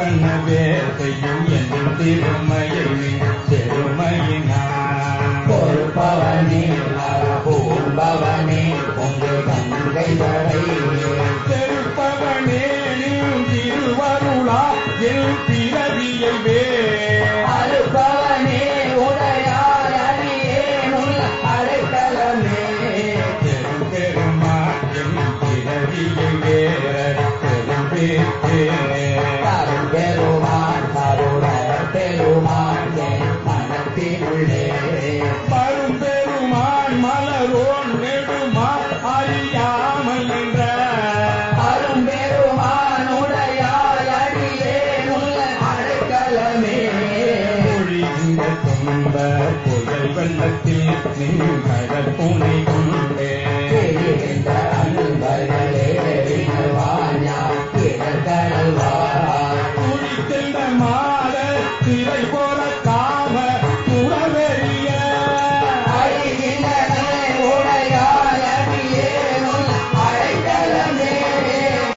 செய்வனவே செய்யும் என் திருமையை பெருமையினார் பொறுப்பவனே பூம்பவனே பொங்கு கங்கை வரை செருப்பவனே நின் திருவருளா என் பிறவியை வே அறுப்பவனே உடையாய் அடியேன் உள்ள அடைக்கலமே பெரும் பெருமா என் பிறவியை வேற பெரும் பேரே கரும் பெருமான் கருட பெருமான் என் மனத்தினுள்ளே பரும் பெருமான் மலரோன் நெடுமான் அறியாமல் என்ற அரும் பெருமான் உடையாய் அடியேன் உள்ள அடைக்கலமே மொழிகின்ற துன்ப புயல் வெள்ளத்தில் நின் கடல் புனை கொண்டே தெரிகின்ற